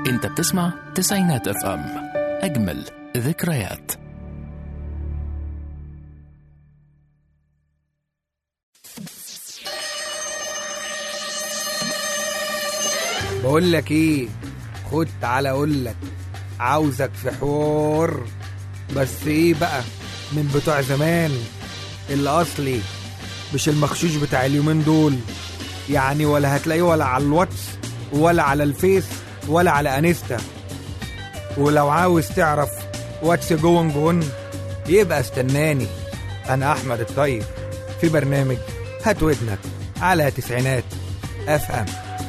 انت بتسمع تسعينات اف ام اجمل ذكريات بقول لك ايه خد تعالى اقول لك عاوزك في حوار بس ايه بقى من بتوع زمان الاصلي مش المخشوش بتاع اليومين دول يعني ولا هتلاقيه ولا على الواتس ولا على الفيس ولا على انستا ولو عاوز تعرف واتس جون جون يبقى استناني انا احمد الطيب في برنامج هات ودنك على تسعينات اف ام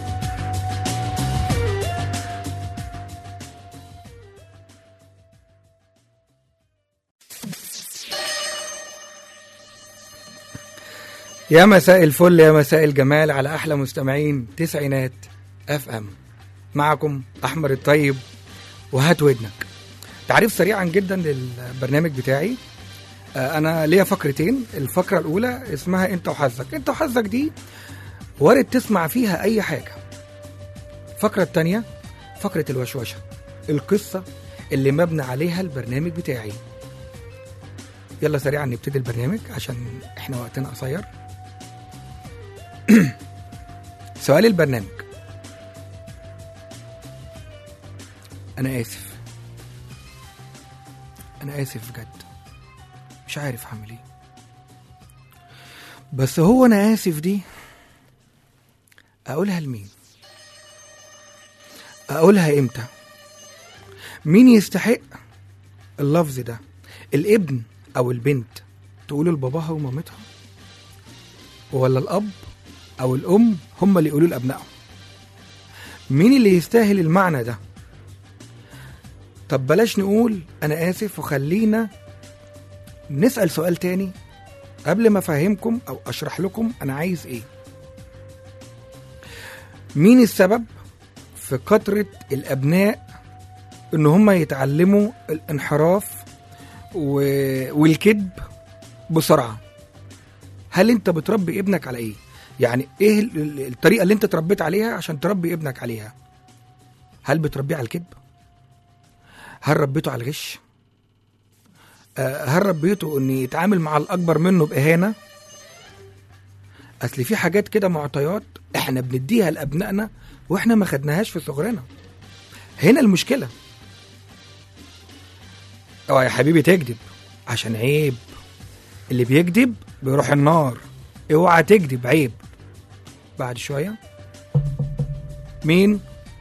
يا مساء الفل يا مساء الجمال على احلى مستمعين تسعينات اف ام معكم احمد الطيب وهات ودنك تعريف سريعا جدا للبرنامج بتاعي آه، انا ليا فقرتين الفقره الاولى اسمها انت وحظك انت وحظك دي وارد تسمع فيها اي حاجه الفقره الثانيه فقره الوشوشه القصه اللي مبني عليها البرنامج بتاعي يلا سريعا نبتدي البرنامج عشان احنا وقتنا قصير سؤال البرنامج انا اسف انا اسف بجد مش عارف هعمل ايه بس هو انا اسف دي اقولها لمين اقولها امتى مين يستحق اللفظ ده الابن او البنت تقوله لباباها ومامتها ولا الاب او الام هم اللي يقولوا لابنائهم مين اللي يستاهل المعنى ده طب بلاش نقول انا اسف وخلينا نسال سؤال تاني قبل ما افهمكم او اشرح لكم انا عايز ايه مين السبب في كثره الابناء ان هم يتعلموا الانحراف و... والكذب بسرعه هل انت بتربي ابنك على ايه يعني ايه ال- ال- الطريقه اللي انت تربيت عليها عشان تربي ابنك عليها هل بتربيه على الكذب هل ربيته على الغش آه، هل ربيته ان يتعامل مع الاكبر منه باهانه اصل في حاجات كده معطيات احنا بنديها لابنائنا واحنا ما خدناهاش في صغرنا هنا المشكله اوعى يا حبيبي تكذب عشان عيب اللي بيكذب بيروح النار اوعى تكذب عيب بعد شويه مين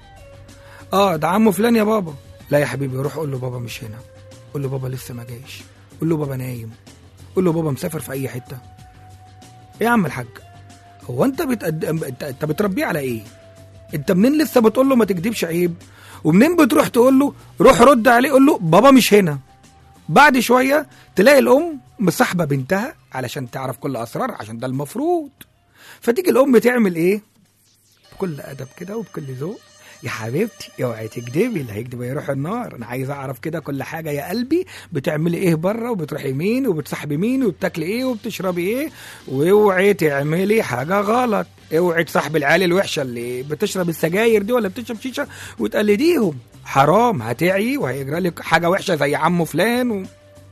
اه ده عمه فلان يا بابا لا يا حبيبي روح قول له بابا مش هنا قول له بابا لسه ما جايش قول له بابا نايم قول له بابا مسافر في اي حته ايه يا عم الحاج هو انت بتقد... انت انت بتربيه على ايه انت منين لسه بتقول له ما تكذبش عيب ومنين بتروح تقول له روح رد عليه قول له بابا مش هنا بعد شويه تلاقي الام مصاحبه بنتها علشان تعرف كل اسرار عشان ده المفروض فتيجي الام تعمل ايه بكل ادب كده وبكل ذوق يا حبيبتي اوعي تكدبي اللي هيكدب يروح النار انا عايز اعرف كده كل حاجه يا قلبي بتعملي ايه بره وبتروحي مين وبتصاحبي مين وبتاكلي ايه وبتشربي ايه واوعي تعملي حاجه غلط اوعي تصاحبي العيال الوحشه اللي بتشرب السجاير دي ولا بتشرب شيشه وتقلديهم حرام هتعي وهيجرى لك حاجه وحشه زي عمه فلان و...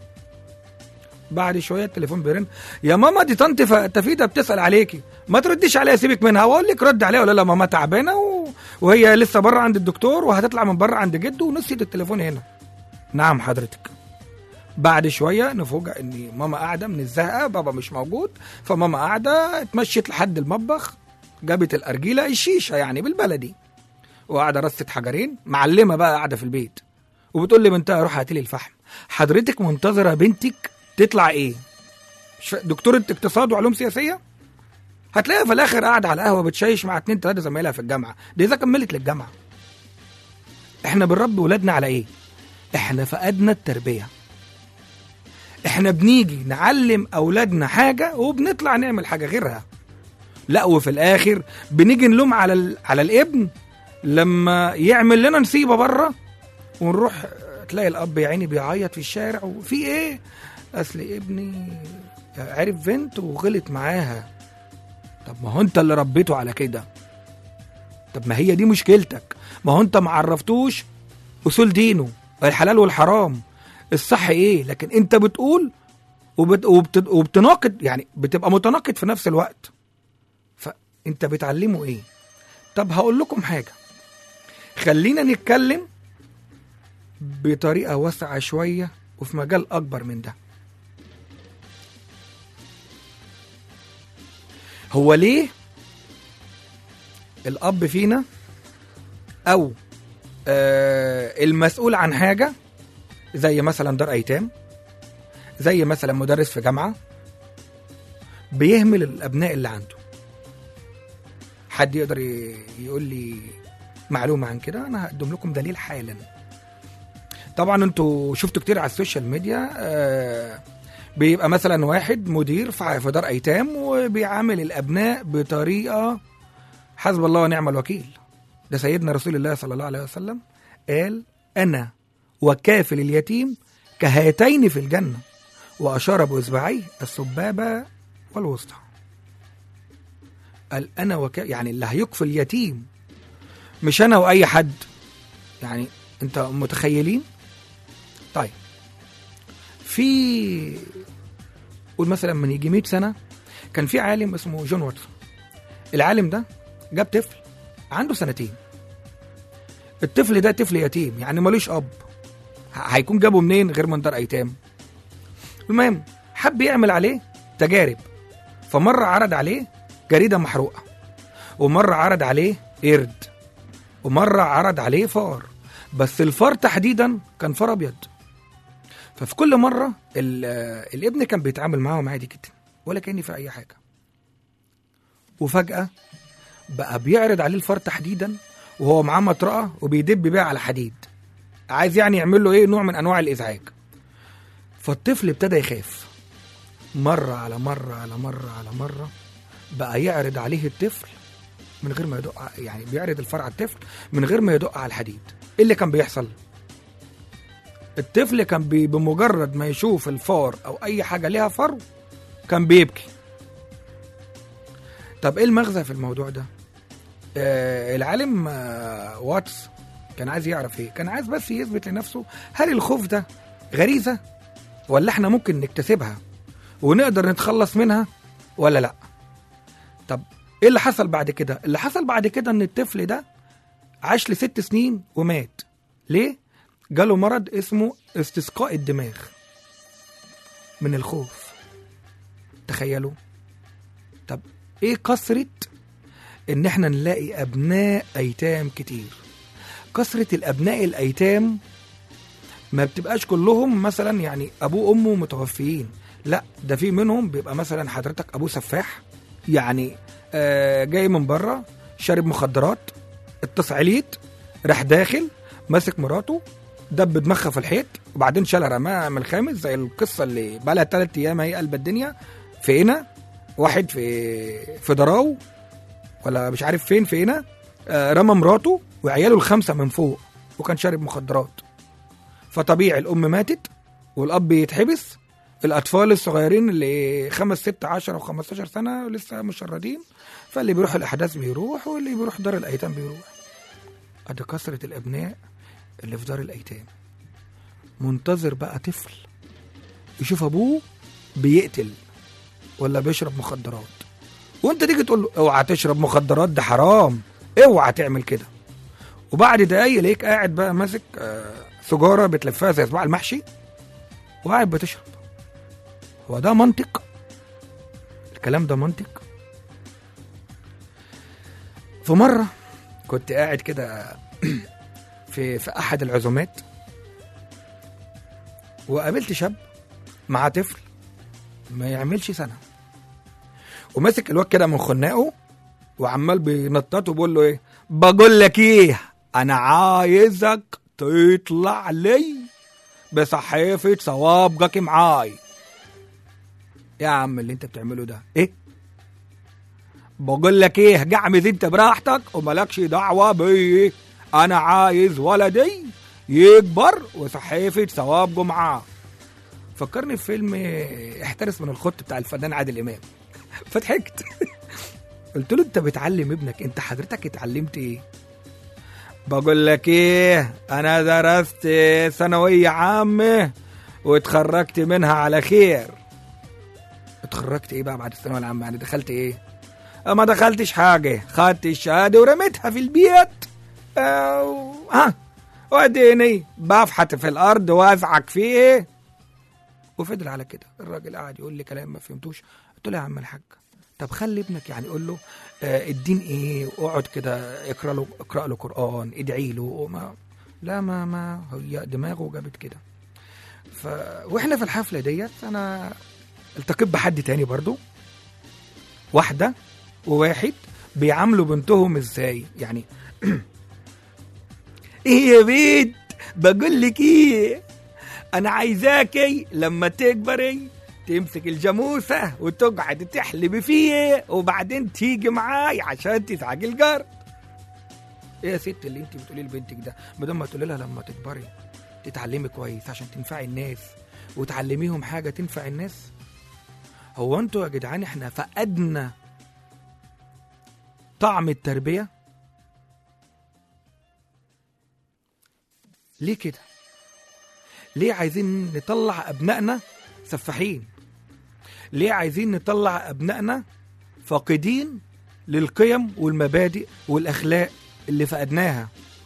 بعد شويه التليفون بيرن يا ماما دي طنط ف- تفيده بتسال عليكي ما ترديش عليها سيبك منها واقول لك رد عليها ولا لا ماما تعبانه و... وهي لسه بره عند الدكتور وهتطلع من بره عند جده ونسيت التليفون هنا نعم حضرتك بعد شويه نفوجئ ان ماما قاعده من الزهقه بابا مش موجود فماما قاعده اتمشت لحد المطبخ جابت الارجيله الشيشه يعني بالبلدي وقاعده رصت حجرين معلمه بقى قاعده في البيت وبتقول لي بنتها روح هاتي لي الفحم حضرتك منتظره بنتك تطلع ايه مش فا- دكتوره اقتصاد وعلوم سياسيه هتلاقيها في الاخر قاعده على القهوه بتشيش مع اتنين تلاته زمايلها في الجامعه دي اذا كملت للجامعه احنا بنربي ولادنا على ايه احنا فقدنا التربيه احنا بنيجي نعلم اولادنا حاجه وبنطلع نعمل حاجه غيرها لا وفي الاخر بنيجي نلوم على ال... على الابن لما يعمل لنا نصيبه بره ونروح تلاقي الاب يا عيني بيعيط في الشارع وفي ايه اصل ابني عرف بنت وغلط معاها طب ما هو انت اللي ربيته على كده طب ما هي دي مشكلتك ما هو انت ما عرفتوش اصول دينه الحلال والحرام الصح ايه لكن انت بتقول وبت... وبت... وبتناقض يعني بتبقى متناقض في نفس الوقت فانت بتعلمه ايه طب هقول لكم حاجه خلينا نتكلم بطريقه واسعه شويه وفي مجال اكبر من ده هو ليه الاب فينا او آه المسؤول عن حاجه زي مثلا دار ايتام زي مثلا مدرس في جامعه بيهمل الابناء اللي عنده حد يقدر ي- يقول لي معلومه عن كده انا هقدم لكم دليل حالا طبعا انتوا شفتوا كتير على السوشيال ميديا آه بيبقى مثلا واحد مدير في في دار ايتام وبيعامل الابناء بطريقه حسب الله ونعم الوكيل ده سيدنا رسول الله صلى الله عليه وسلم قال انا وكافل اليتيم كهاتين في الجنه واشار باصبعيه السبابه والوسطى قال انا وك... يعني اللي هيكفل يتيم مش انا واي حد يعني انت متخيلين طيب في قول مثلا من يجي 100 سنه كان في عالم اسمه جون واتسون العالم ده جاب طفل عنده سنتين الطفل ده طفل يتيم يعني ملوش اب ه- هيكون جابه منين غير من دار ايتام المهم حب يعمل عليه تجارب فمره عرض عليه جريده محروقه ومره عرض عليه قرد ومره عرض عليه فار بس الفار تحديدا كان فار ابيض ففي كل مره ال- آه، الابن كان بيتعامل معاهم عادي جدا ولا كاني في اي حاجه وفجاه بقى بيعرض عليه الفار تحديدا وهو معاه مطرقه وبيدب بيها على حديد عايز يعني يعمل له ايه نوع من انواع الازعاج فالطفل ابتدى يخاف مره على مره على مره على مره بقى يعرض عليه الطفل من غير ما يدق ع- يعني بيعرض الفار على الطفل من غير ما يدق على الحديد ايه اللي كان بيحصل الطفل كان بي بمجرد ما يشوف الفار او اي حاجه ليها فرو كان بيبكي طب ايه المغزى في الموضوع ده آه العالم آه واتس كان عايز يعرف ايه كان عايز بس يثبت لنفسه هل الخوف ده غريزه ولا احنا ممكن نكتسبها ونقدر نتخلص منها ولا لا طب ايه اللي حصل بعد كده اللي حصل بعد كده ان الطفل ده عاش لست سنين ومات ليه جاله مرض اسمه استسقاء الدماغ من الخوف تخيلوا طب ايه كثرة ان احنا نلاقي ابناء ايتام كتير كثرة الابناء الايتام ما بتبقاش كلهم مثلا يعني ابوه وامه متوفيين لا ده في منهم بيبقى مثلا حضرتك ابوه سفاح يعني آه جاي من بره شارب مخدرات اتصل عليت راح داخل ماسك مراته دب دماغها في الحيط وبعدين شالها رماها من الخامس زي القصه اللي بقى لها ثلاث ايام هي قلب الدنيا في هنا واحد في في دراو ولا مش عارف فين في هنا آه رمى مراته وعياله الخمسه من فوق وكان شارب مخدرات فطبيعي الام ماتت والاب يتحبس الاطفال الصغيرين اللي خمس ست عشر او 15 سنه لسه مشردين فاللي بيروح الاحداث بيروح واللي بيروح دار الايتام بيروح ادي كثره الابناء اللي في دار الايتام منتظر بقى طفل يشوف ابوه بيقتل ولا بيشرب مخدرات وانت تيجي تقول له اوعى تشرب مخدرات ده حرام اوعى تعمل كده وبعد دقايق ليك قاعد بقى ماسك آه، سجاره بتلفها زي صباع المحشي وقاعد بتشرب هو ده منطق الكلام ده منطق في مره كنت قاعد كده في في احد العزومات وقابلت شاب مع طفل ما يعملش سنه وماسك الواد كده من خناقه وعمال بينططه وبيقول له ايه بقول لك ايه انا عايزك تطلع لي بصحيفه صوابجك معاي يا عم اللي انت بتعمله ده ايه بقول لك ايه جعمز انت براحتك وملكش دعوه بيه انا عايز ولدي يكبر وصحيفه صوابجه معاه فكرني في فيلم احترس من الخط بتاع الفنان عادل امام فضحكت قلت له انت بتعلم ابنك انت حضرتك اتعلمت ايه بقول لك ايه انا درست ثانويه عامه واتخرجت منها على خير اتخرجت ايه بقى بعد الثانويه العامه يعني دخلت ايه أه، ما دخلتش حاجه خدت الشهاده ورميتها في البيت أه، ها واديني بفحت في الارض وازعك فيه وفضل على كده الراجل قاعد يقول لي كلام ما فهمتوش قلت له يا عم الحاج طب خلي ابنك يعني قول له آه الدين ايه واقعد كده اقرا له اقرا له قران ادعي له وما لا ما ما هي دماغه جابت كده ف واحنا في الحفله ديت انا التقيت بحد تاني برضو واحده وواحد بيعاملوا بنتهم ازاي يعني ايه يا بنت بقول لك ايه انا عايزاكي لما تكبري تمسك الجاموسة وتقعد تحلبي فيه وبعدين تيجي معاي عشان تزعجي الجار ايه يا ست اللي انت بتقولي لبنتك ده بدل ما تقولي لها لما تكبري تتعلمي كويس عشان تنفعي الناس وتعلميهم حاجة تنفع الناس هو انتوا يا جدعان احنا فقدنا طعم التربية ليه كده ليه عايزين نطلع ابنائنا سفاحين ليه عايزين نطلع ابنائنا فاقدين للقيم والمبادئ والاخلاق اللي فقدناها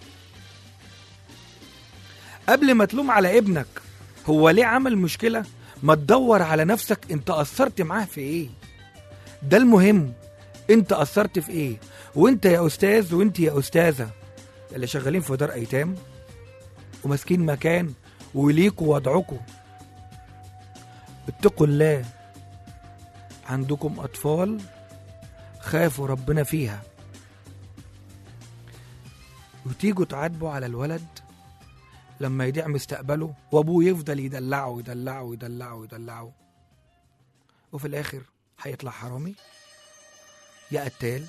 قبل ما تلوم على ابنك هو ليه عمل مشكله ما تدور على نفسك انت قصرت معاه في ايه ده المهم انت قصرت في ايه وانت يا استاذ وانت يا استاذه اللي شغالين في دار ايتام وماسكين مكان وليكوا وضعكم اتقوا الله عندكم أطفال خافوا ربنا فيها وتيجوا تعاتبوا على الولد لما يضيع مستقبله وابوه يفضل يدلعه ويدلعه ويدلعه ويدلعه وفي الاخر هيطلع حرامي يا قتال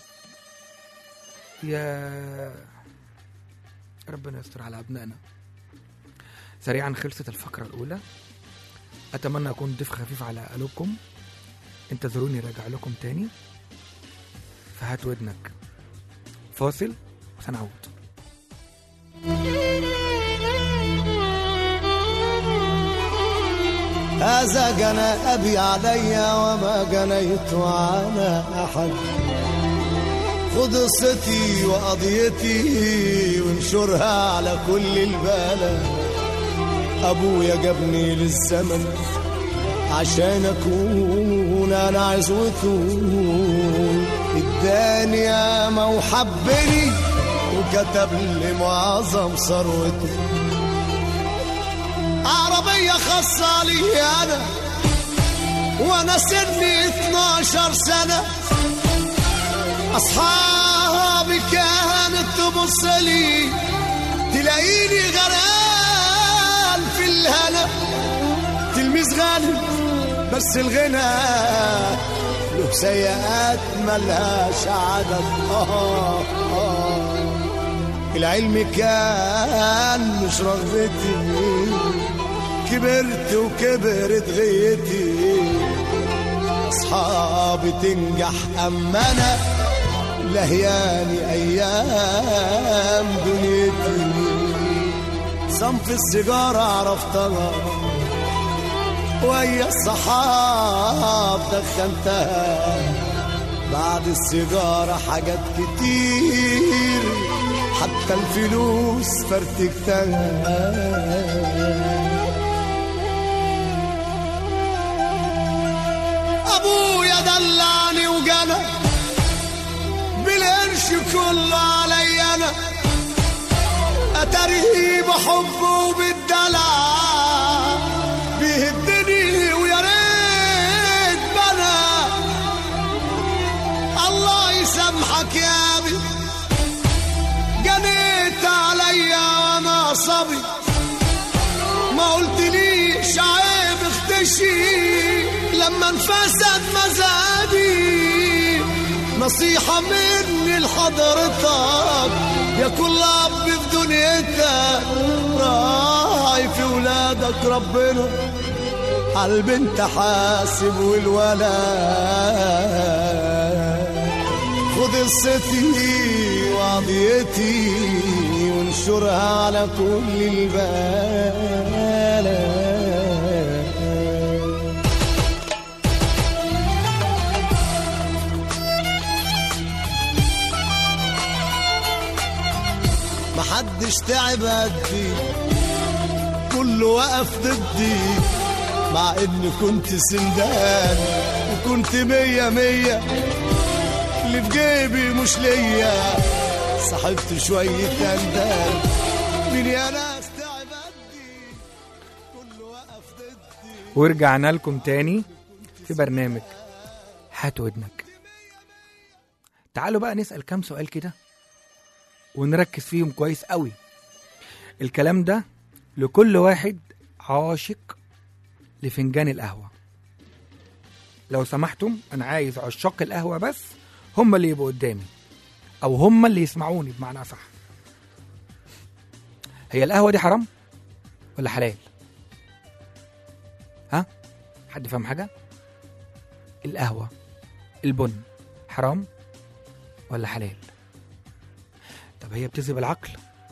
يا ربنا يستر على ابنائنا سريعا خلصت الفقرة الأولى أتمنى أكون ضيف خفيف على قلوبكم انتظروني راجع لكم تاني فهات ودنك فاصل وسنعود هذا جنى أبي علي وما جنيت على أحد خد قصتي وقضيتي وانشرها على كل البلد أبويا جابني للزمن عشان أكون أنا عزوته اداني ياما وحبني وكتب لي معظم ثروته عربية خاصة لي أنا وأنا سني 12 سنة أصحابي كانت تبص لي تلاقيني غرقان في الهنا تلميذ غالي بس الغنى له سيئات ملهاش عدد آه آه العلم كان مش رغبتي كبرت وكبرت غيتي اصحابي تنجح اما انا لهياني ايام دنيتي صنف السيجاره عرفتها ويا الصحاب دخنتها بعد السيجاره حاجات كتير حتى الفلوس فرتكتها ابويا دلعني وجنى بالقرش كله علي انا اتاريه بحبه وبالدلع بيهدني ويا ريت بنا الله يسامحك يا ابي جنيت عليا وانا صبي ما قلتليش عيب اختشي لما انفسد مزاجي نصيحة مني لحضرتك يا كل أب في دنيتك راعي في ولادك ربنا عالبنت حاسب والولد خد قصتي وعضيتي وانشرها على كل البلد محدش تعب قدي كله وقف ضدي مع اني كنت سندان وكنت مية مية اللي في جيبي مش ليا صاحبت شوية دندان مين يا ناس تعب قدي كله وقف ضدي ورجعنا لكم تاني في برنامج هات ودنك تعالوا بقى نسأل كام سؤال كده ونركز فيهم كويس قوي الكلام ده لكل واحد عاشق لفنجان القهوة لو سمحتم أنا عايز عشاق القهوة بس هم اللي يبقوا قدامي أو هم اللي يسمعوني بمعنى صح هي القهوة دي حرام ولا حلال ها حد فاهم حاجة القهوة البن حرام ولا حلال طب هي بتذهب العقل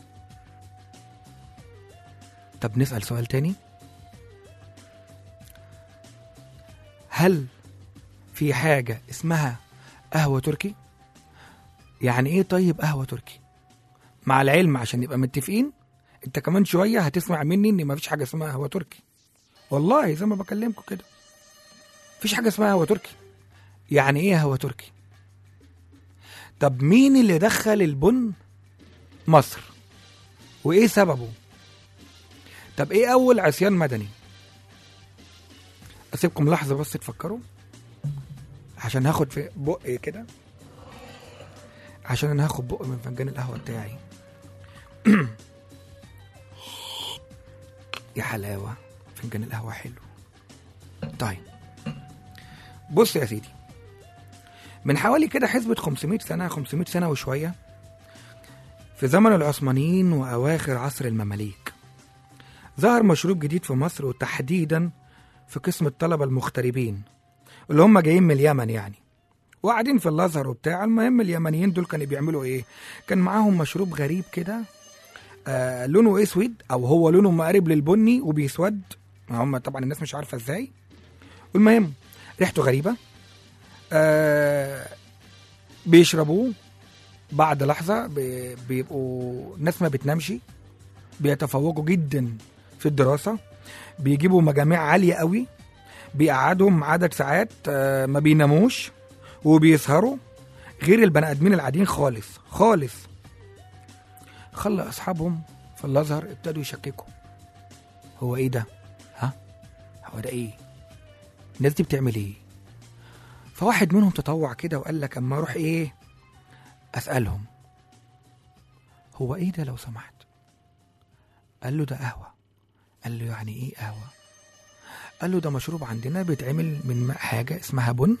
طب نسأل سؤال تاني هل في حاجة اسمها قهوة تركي يعني ايه طيب قهوة تركي مع العلم عشان نبقى متفقين انت كمان شوية هتسمع مني ان مفيش حاجة اسمها قهوة تركي والله زي ما بكلمكم كده مفيش حاجة اسمها قهوة تركي يعني ايه قهوة تركي طب مين اللي دخل البن مصر وايه سببه طب ايه اول عصيان مدني اسيبكم لحظه بس تفكروا عشان هاخد في بق كده عشان انا هاخد بق من فنجان القهوه بتاعي يا حلاوه فنجان القهوه حلو طيب بص يا سيدي من حوالي كده حسبة 500 سنة 500 سنة وشوية في زمن العثمانيين وأواخر عصر المماليك ظهر مشروب جديد في مصر وتحديدا في قسم الطلبة المغتربين اللي هم جايين من اليمن يعني وقاعدين في الازهر وبتاع المهم اليمنيين دول كانوا بيعملوا ايه كان معاهم مشروب غريب كده آه لونه اسود او هو لونه مقارب للبني وبيسود ما هم طبعا الناس مش عارفه ازاي المهم ريحته غريبه آه بيشربوه بعد لحظه بي- بيبقوا ناس ما بتنامش بيتفوقوا جدا في الدراسه بيجيبوا مجاميع عاليه قوي بيقعدهم عدد ساعات آه، ما بيناموش وبيسهروا غير البني ادمين العاديين خالص خالص خلى اصحابهم في الازهر ابتدوا يشككوا هو ايه ده ها هو ده ايه الناس دي بتعمل ايه فواحد منهم تطوع كده وقال لك اما اروح ايه اسالهم هو ايه ده لو سمحت قال له ده قهوه قال له يعني ايه قهوه قال له ده مشروب عندنا بيتعمل من ماء حاجه اسمها بن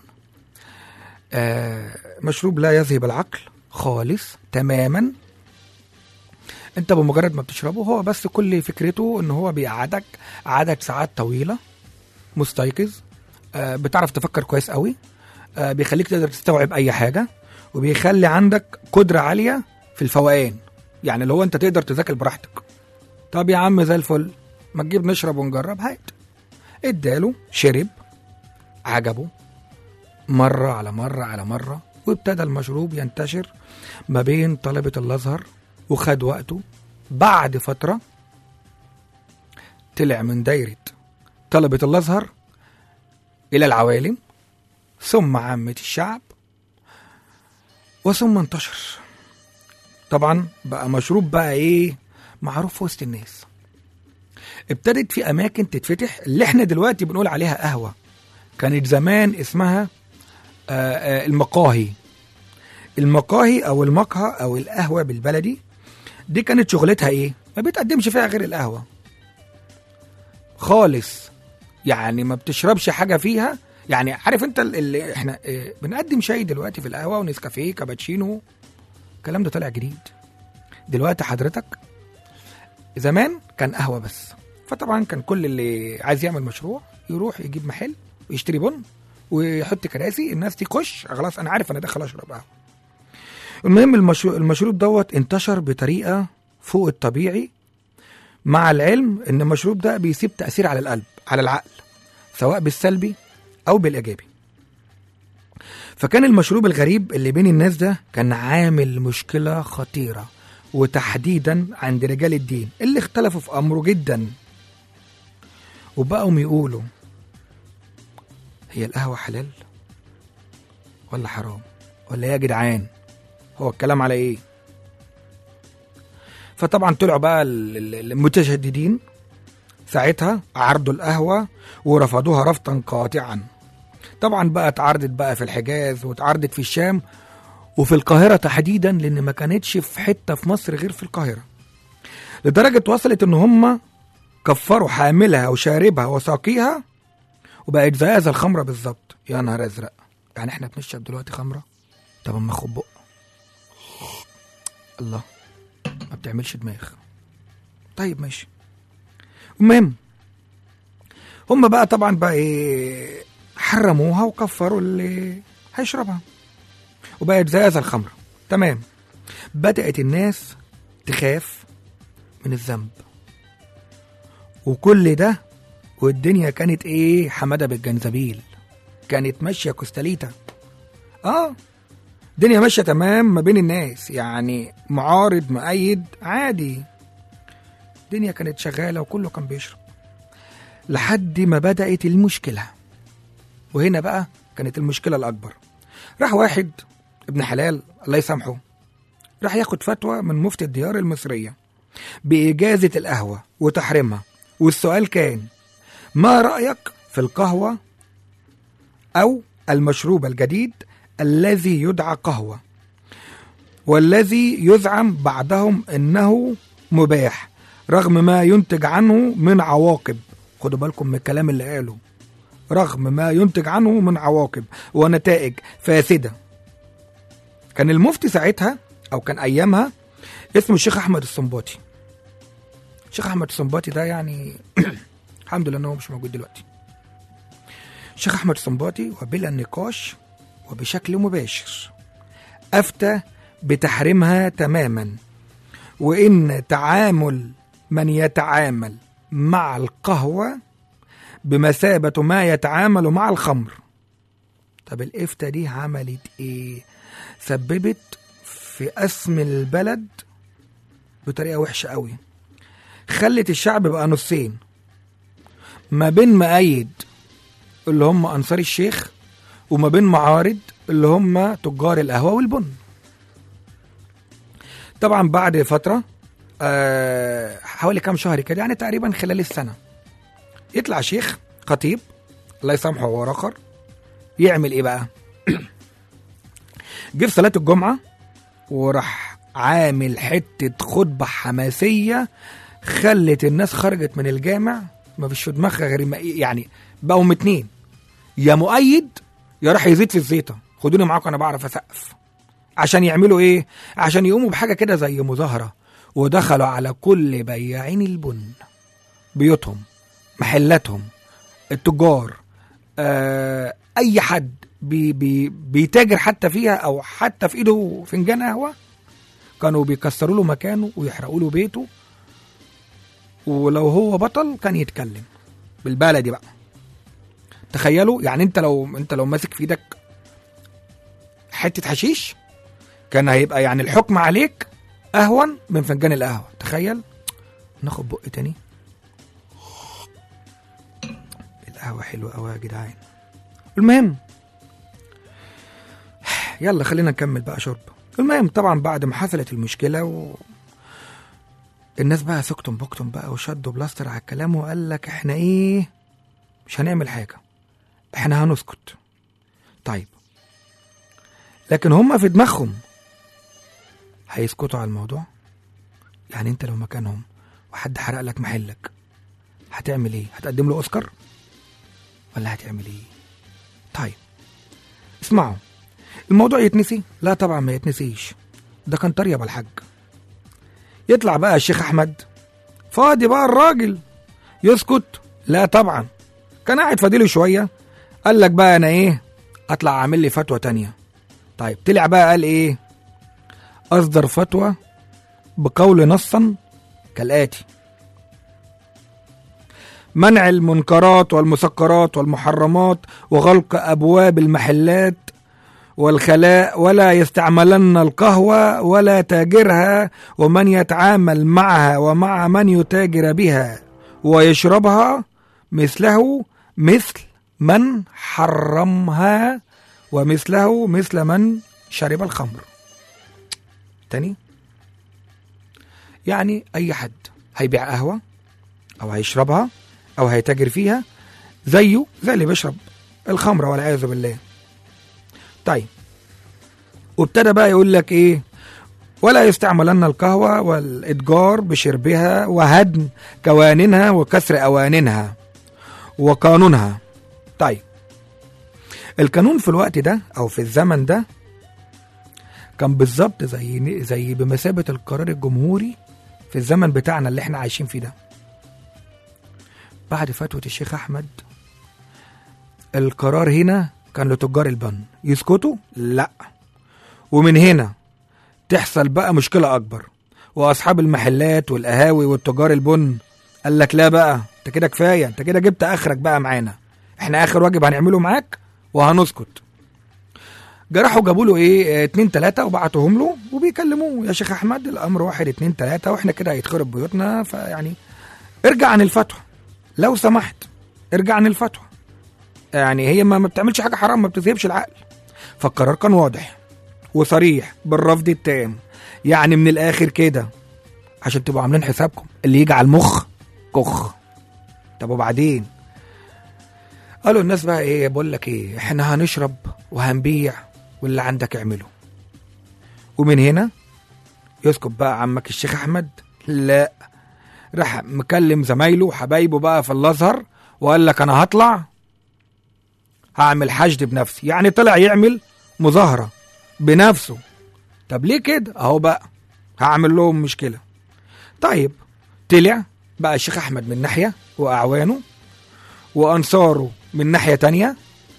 آه مشروب لا يذهب العقل خالص تماما انت بمجرد ما بتشربه هو بس كل فكرته ان هو بيقعدك عدد ساعات طويله مستيقظ آه بتعرف تفكر كويس قوي آه بيخليك تقدر تستوعب اي حاجه وبيخلي عندك قدره عاليه في الفوقان يعني اللي هو انت تقدر تذاكر براحتك طب يا عم زي الفل ما تجيب نشرب ونجرب هات اداله شرب عجبه مرة على مرة على مرة وابتدى المشروب ينتشر ما بين طلبة الأزهر وخد وقته بعد فترة طلع من دايرة طلبة الأزهر إلى العوالم ثم عامة الشعب وثم انتشر طبعا بقى مشروب بقى ايه معروف في وسط الناس ابتدت في اماكن تتفتح اللي احنا دلوقتي بنقول عليها قهوه كانت زمان اسمها آه، آه، المقاهي المقاهي او المقهى او القهوه بالبلدي دي كانت شغلتها ايه ما بتقدمش فيها غير القهوه خالص يعني ما بتشربش حاجه فيها يعني عارف انت ال- اللي احنا اه بنقدم شاي دلوقتي في القهوه ونسكافيه كابتشينو الكلام ده طالع جديد دلوقتي حضرتك زمان كان قهوه بس فطبعا كان كل اللي عايز يعمل مشروع يروح يجيب محل ويشتري بن ويحط كراسي الناس تخش خلاص انا عارف انا داخل اشرب قهوه المهم المشروب, المشروب دوت انتشر بطريقه فوق الطبيعي مع العلم ان المشروب ده بيسيب تاثير على القلب على العقل سواء بالسلبي او بالايجابي فكان المشروب الغريب اللي بين الناس ده كان عامل مشكله خطيره وتحديدا عند رجال الدين اللي اختلفوا في امره جدا وبقوا يقولوا هي القهوه حلال ولا حرام ولا ايه يا جدعان هو الكلام على ايه فطبعا طلعوا بقى ال- ال- المتشددين ساعتها عرضوا القهوة ورفضوها رفضا قاطعا طبعا بقى اتعرضت بقى في الحجاز واتعرضت في الشام وفي القاهرة تحديدا لأن ما كانتش في حتة في مصر غير في القاهرة لدرجة وصلت إن هم كفروا حاملها وشاربها وساقيها وبقت زي هذا الخمرة بالظبط يا نهار أزرق يعني احنا بنشرب دلوقتي خمرة طب اما اخد بق الله ما بتعملش دماغ طيب ماشي المهم هم بقى طبعا بقى ايه حرموها وكفروا اللي هيشربها وبقت زي هذا الخمر تمام بدأت الناس تخاف من الذنب وكل ده والدنيا كانت ايه حمادة بالجنزبيل كانت ماشية كوستاليتا اه الدنيا ماشية تمام ما بين الناس يعني معارض مؤيد عادي الدنيا كانت شغالة وكله كان بيشرب لحد ما بدأت المشكلة وهنا بقى كانت المشكلة الأكبر راح واحد ابن حلال الله يسامحه راح ياخد فتوى من مفتي الديار المصرية بإجازة القهوة وتحريمها والسؤال كان ما رأيك في القهوة أو المشروب الجديد الذي يدعى قهوة والذي يزعم بعدهم أنه مباح رغم ما ينتج عنه من عواقب خدوا بالكم من الكلام اللي قاله رغم ما ينتج عنه من عواقب ونتائج فاسدة كان المفتي ساعتها أو كان أيامها اسمه الشيخ أحمد الصنباطي الشيخ أحمد الصنباطي ده يعني الحمد لله إن هو مش موجود دلوقتي الشيخ أحمد الصنباطي وبلا نقاش وبشكل مباشر أفتى بتحريمها تماما وإن تعامل من يتعامل مع القهوة بمثابة ما يتعامل مع الخمر طب الإفتة دي عملت إيه سببت في أسم البلد بطريقة وحشة قوي خلت الشعب بقى نصين ما بين مؤيد اللي هم أنصار الشيخ وما بين معارض اللي هم تجار القهوة والبن طبعا بعد فترة آه حوالي كام شهر كده يعني تقريبا خلال السنة يطلع شيخ خطيب الله يسامحه هو رخر يعمل ايه بقى جه في صلاة الجمعة وراح عامل حتة خطبة حماسية خلت الناس خرجت من الجامع ما فيش في دماغها غير ما- يعني بقوا اتنين يا مؤيد يا راح يزيد في الزيطة خدوني معاكم انا بعرف اسقف عشان يعملوا ايه عشان يقوموا بحاجة كده زي مظاهرة ودخلوا على كل بياعين البن بيوتهم محلاتهم التجار آه اي حد بي بي بيتاجر حتى فيها او حتى في ايده فنجان قهوه كانوا بيكسروا له مكانه ويحرقوا له بيته ولو هو بطل كان يتكلم بالبلدي بقى تخيلوا يعني انت لو انت لو ماسك في ايدك حته حشيش كان هيبقى يعني الحكم عليك اهون من فنجان القهوه تخيل ناخد بق تاني القهوه حلوه قوي يا جدعان المهم يلا خلينا نكمل بقى شرب المهم طبعا بعد ما حصلت المشكله و... الناس بقى سكتم بكتم بقى وشدوا بلاستر على الكلام وقال لك احنا ايه مش هنعمل حاجه احنا هنسكت طيب لكن هم في دماغهم هيسكتوا على الموضوع يعني انت لو مكانهم وحد حرق لك محلك هتعمل ايه هتقدم له اوسكار ولا هتعمل ايه طيب اسمعوا الموضوع يتنسي لا طبعا ما يتنسيش ده كان طريقة بالحج يطلع بقى الشيخ احمد فاضي بقى الراجل يسكت لا طبعا كان قاعد فاضيله شويه قال لك بقى انا ايه اطلع اعمل لي فتوى تانية طيب طلع بقى قال ايه أصدر فتوى بقول نصا كالآتي منع المنكرات والمسكرات والمحرمات وغلق أبواب المحلات والخلاء ولا يستعملن القهوة ولا تاجرها ومن يتعامل معها ومع من يتاجر بها ويشربها مثله مثل من حرمها ومثله مثل من شرب الخمر تاني يعني أي حد هيبيع قهوة أو هيشربها أو هيتاجر فيها زيه زي اللي بيشرب الخمرة والعياذ بالله طيب وابتدى بقى يقول لك ايه ولا يستعملن القهوة والإتجار بشربها وهدم كواننها وكسر أواننها وقانونها طيب القانون في الوقت ده أو في الزمن ده كان بالظبط زي زي بمثابة القرار الجمهوري في الزمن بتاعنا اللي احنا عايشين فيه ده بعد فتوى الشيخ أحمد القرار هنا كان لتجار البن يسكتوا لا ومن هنا تحصل بقى مشكلة أكبر وأصحاب المحلات والقهاوي والتجار البن قال لك لا بقى انت كده كفاية انت كده جبت آخرك بقى معانا احنا آخر واجب هنعمله معاك وهنسكت جرحوا جابوا له ايه اه، اتنين تلاتة وبعتوهم له وبيكلموه يا شيخ أحمد الأمر واحد اتنين تلاتة واحنا كده هيتخرب بيوتنا فيعني ارجع عن الفتوى لو سمحت ارجع عن الفتوى يعني هي ما ما بتعملش حاجة حرام ما بتذهبش العقل فالقرار كان واضح وصريح بالرفض التام يعني من الاخر كده عشان تبقوا عاملين حسابكم اللي يجي على المخ كخ طب وبعدين قالوا الناس بقى ايه بقول لك ايه احنا هنشرب وهنبيع واللي عندك اعمله ومن هنا يسكت بقى عمك الشيخ احمد لا راح مكلم زمايله وحبايبه بقى في الازهر وقال لك انا هطلع هعمل حشد بنفسي يعني طلع يعمل مظاهرة بنفسه طب ليه كده اهو بقى هعمل لهم مشكلة طيب طلع بقى الشيخ احمد من ناحية واعوانه وانصاره من ناحية تانية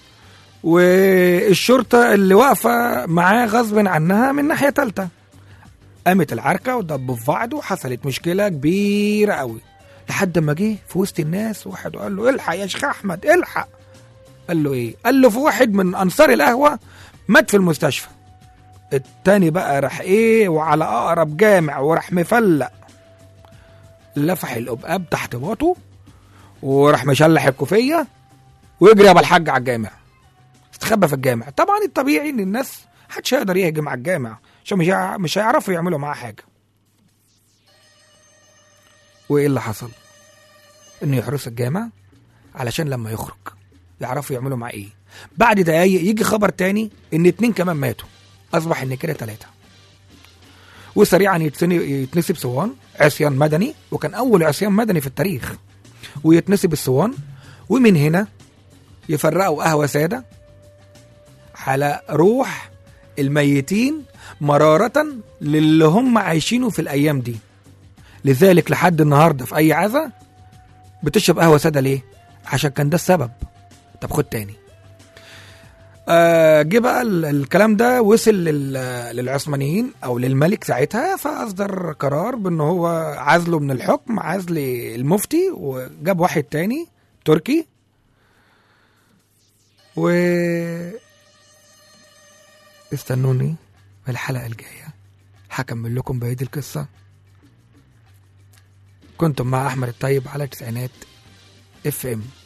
والشرطة اللي واقفة معاه غصب عنها من ناحية تالتة قامت العركة ودبوا في بعض وحصلت مشكلة كبيرة قوي لحد ما جه في وسط الناس واحد وقال له الحق يا شيخ احمد الحق قال له ايه قال له في واحد من انصار القهوه مات في المستشفى التاني بقى راح ايه وعلى اقرب جامع وراح مفلق لفح القبقاب تحت باطه وراح مشلح الكوفيه ويجري ابو الحاج على الجامع استخبى في الجامع طبعا الطبيعي ان الناس محدش هيقدر يهجم على الجامع عشان مش هيع- مش هيعرفوا يعملوا معاه حاجه وايه اللي حصل انه يحرس الجامع علشان لما يخرج يعرفوا يعملوا معاه ايه بعد دقايق يجي خبر تاني ان اتنين كمان ماتوا اصبح ان كده تلاتة وسريعا يتسن- يتنسب صوان عصيان مدني وكان اول عصيان مدني في التاريخ ويتنسب الصوان ومن هنا يفرقوا قهوة سادة على روح الميتين مرارة للي هم عايشينه في الأيام دي لذلك لحد النهاردة في أي عزا بتشرب قهوة سادة ليه؟ عشان كان ده السبب طب خد تاني آه جه بقى ال- الكلام ده وصل لل- للعثمانيين او للملك ساعتها فاصدر قرار بان هو عزله من الحكم عزل المفتي وجاب واحد تاني تركي و استنوني في الحلقة الجاية هكمل لكم بقية القصة كنتم مع أحمد الطيب على تسعينات اف ام